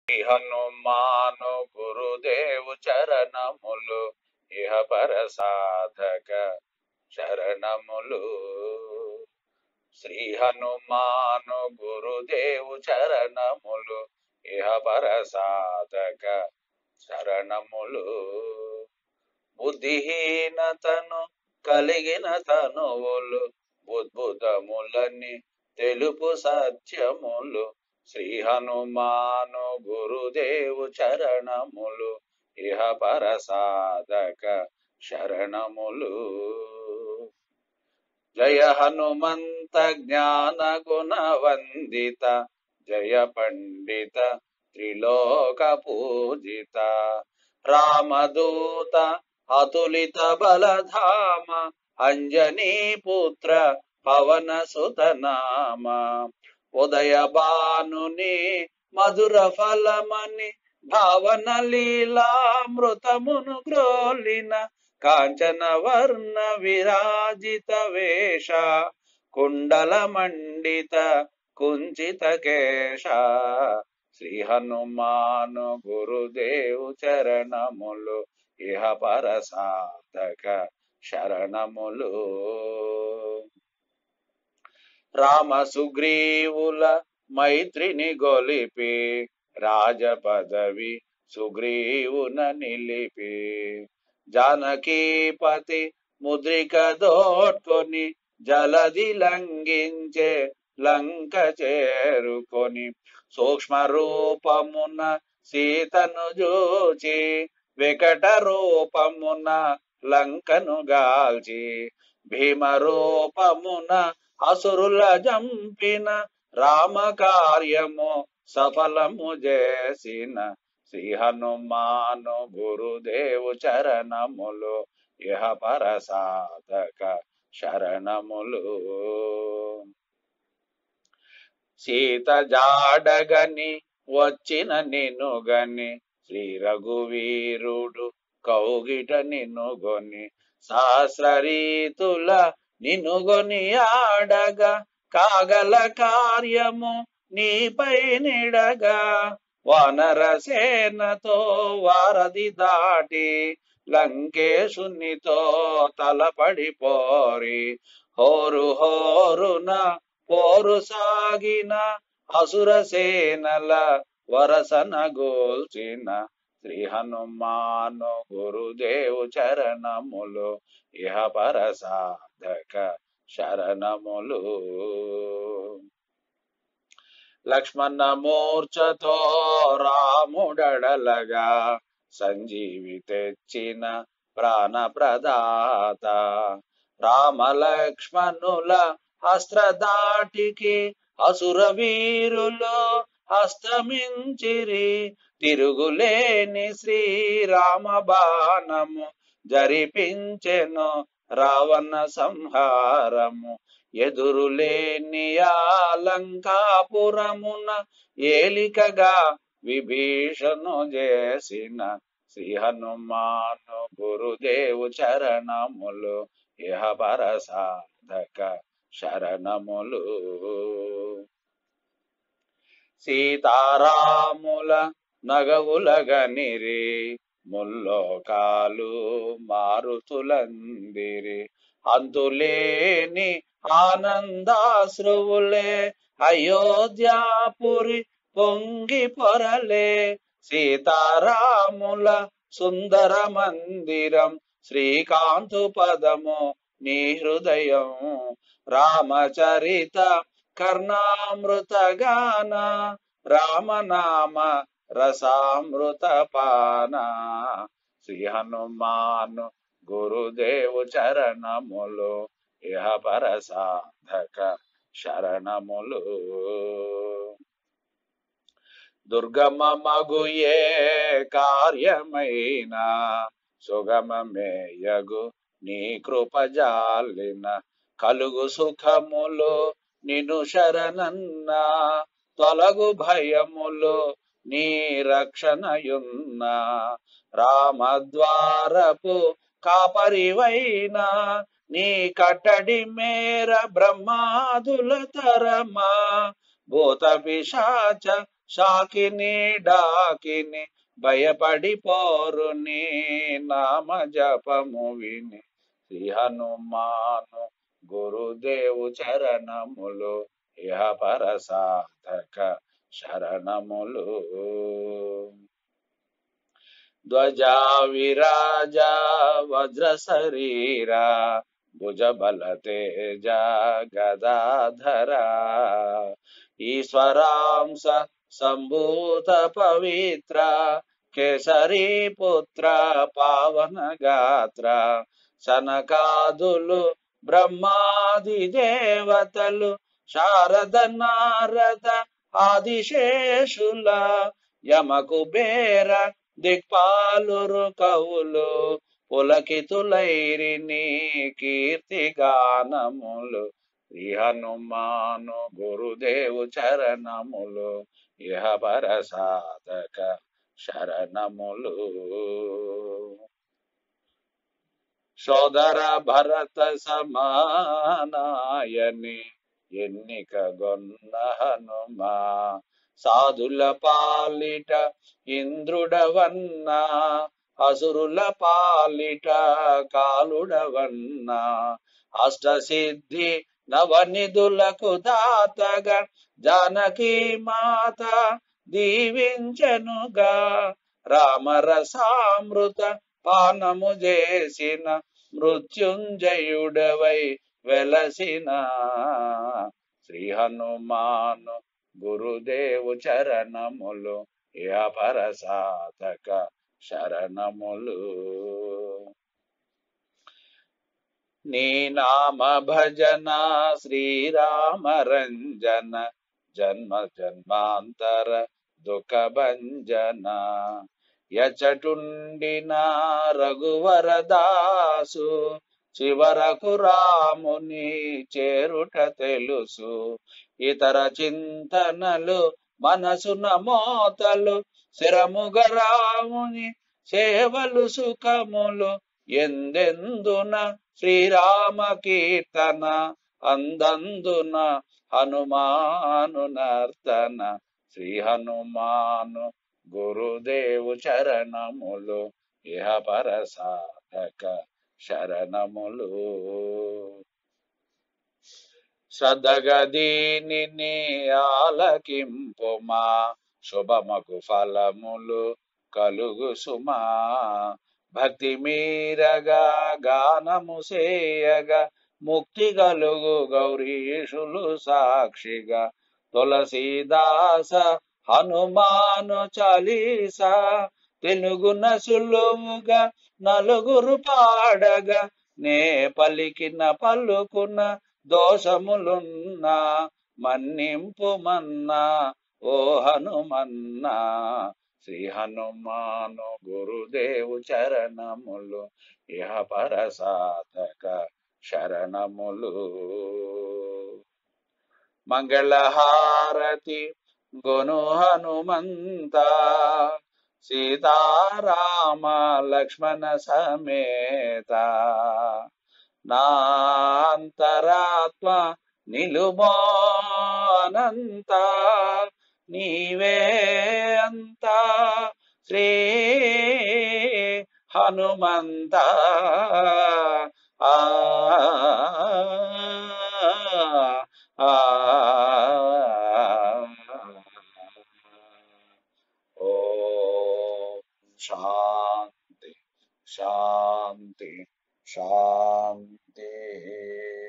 శ్రీ హనుమాను గురుదేవు చరణములు ఇహ పర సాధక శరణములు శ్రీ హనుమాను గురుదేవు చరణములు ఇహ పర సాధక శరణములు బుద్ధిహీనతను కలిగిన తనువులు బుద్భుతములని తెలుపు సత్యములు శ్రీ హనుమాను గురుదేవు చరణములు ఇహ పర సాధక శరణములు జయ హనుమంత జ్ఞాన గుణ వందిత జయ పండిత త్రిలోక పూజిత రామదూత అతులిత బలధామ అంజనీ పుత్ర పవన సుతనామ ఉదయ బానుని మధుర ఫలమని భావన లీలామృతమును గ్రోలిన కాంచన వర్ణ విరాజిత వేష కుండల మండిత కుంచిత కేశ శ్రీ హనుమాను గురుదేవు చరణములు ఇహ పర సాధక శరణములు రామ సుగ్రీవుల మైత్రిని గొలిపి రాజపదవి సుగ్రీవున నిలిపి జానకీపతి ముద్రిక దోడ్కొని జలది లంఘించే లంక చేరుకొని సూక్ష్మ రూపమున సీతను జూచి వికట రూపమున లంకను గాల్చి భీమ రూపమున అసురుల జంపిన రామ కార్యము సఫలము చేసిన శ్రీ హనుమాను గురుదేవు చరణములు ఇహ పర సాధక శరణములు సీత జాడగని వచ్చిన నినుగని శ్రీ రఘువీరుడు కౌగిట నినుగొని సహస్ర రీతుల నినుగొని ఆడగా కాగల కార్యము నీపై నిడగా వానర సేనతో వారధి దాటి లంకేశునితో తలపడిపోరి హోరు హోరున పోరు సాగిన అసుర సేనల వరసన గోల్చిన శ్రీ హనుమాను గురుదేవు చరణములు ఇహ పర సాధక శరణములు లక్ష్మణ మూర్ఛతో రాముడడలగా సంజీవి తెచ్చిన ప్రాణ ప్రదాత రామ లక్ష్మణుల అస్త్ర దాటికి అసుర వీరులు హస్తమించిరి తిరుగులేని శ్రీరామ బాణము జరిపించెను రావణ సంహారము ఎదురులేని లంకాపురమున ఏలికగా విభీషణు చేసిన శ్రీ హనుమాను గురుదేవు చరణములు ఇహ పర సాధక శరణములు సీతారాముల నగవులగనిరి ముల్లోకాలు మారుతులందిరి అంతులేని ఆనందాశ్రువులే అయోధ్యాపురి పొంగి పొరలే సీతారాముల సుందర మందిరం శ్రీకాంతు పదము నీ హృదయం రామచరిత కర్ణామృత గాన రామనామ రసామృత పాన శ్రీ హనుమాను గురుదేవు చరణములు ఇహ పర సాధక శరణములు దుర్గమ మగుయే కార్యమైన సుగమమేయగు నీ కృపజాలిన కలుగు సుఖములు నిను శరణన్నా తొలగు భయములు నీ రక్షణయున్న రామద్వారపు కాపరివైనా నీ కట్టడి మేర బ్రహ్మాదుల తరమా భూత పిశాచ షాకిని డాకిని భయపడిపోరు నీ నామ జపము విని శ్రీ హనుమాను గురుదేవు చరణములు ఇహ పర సాధక శరణములు ధ్వజా విరాజ వజ్ర శరీరా భుజ బల తేజ గదాధర ఈశ్వరాంశ సంభూత పవిత్ర కేసరి పుత్ర పావన గాత్ర సనకాదులు బ్రహ్మాది దేవతలు శారద నారద ఆదిశేషుల యమకు బేర దిక్పాలురు కవులు పులకితులైరి నీ కీర్తి గానములు శ్రీ హనుమాను గురుదేవు చరణములు ఇహ పర సాధక శరణములు సోదర భరత సమానాయని ఎన్నిక గొన్న హనుమా సాధుల పాలిట ఇంద్రుడవన్నా అసురుల పాలిట కాలుడవన్నా అష్టసిద్ధి నవనిధులకు దాతగా జానకి మాత దీవించనుగా రామరసామృత పానము చేసిన మృత్యుంజయుడవై వెలసిన శ్రీ హనుమాను గురుదేవు చరణములు యపర సాధక శరణములు నీ నామ భజన శ్రీరామ రంజన జన్మ జన్మాంతర దుఃఖ భంజన యచటుండిన రఘువరదాసు చివరకు రాముని చేరుట తెలుసు ఇతర చింతనలు మనసున మోతలు శిరముగ రాముని సేవలు సుఖములు ఎందెందున శ్రీరామ కీర్తన అందందున హనుమాను నర్తన శ్రీ హనుమాను గురుదేవు చరణములు ఇహ పర సాధక శరణములు శ్రద్ధగా దీనిని ఆలకింపుమా శుభమకు ఫలములు కలుగు సుమా భక్తి మీరగా గానము సేయగా ముక్తి కలుగు గౌరీషులు సాక్షిగా తులసీదాస హనుమాను చాలీసా తెలుగున సులువుగా నలుగురు పాడగా నే పలికిన పలుకున దోషములున్నా మన్నింపు మన్నా ఓ హనుమన్నా శ్రీ హనుమాను గురుదేవు చరణములు ఇహ పర సాధక శరణములు మంగళహారతి గొను హనుమంత సీతారామ లక్ష్మణ సమేత నాంతరాత్మ నిలుమో అనంత నీవే అంత శ్రీ హనుమంత ఆ ఆ ఓ శాంతి శాంతి శాంతి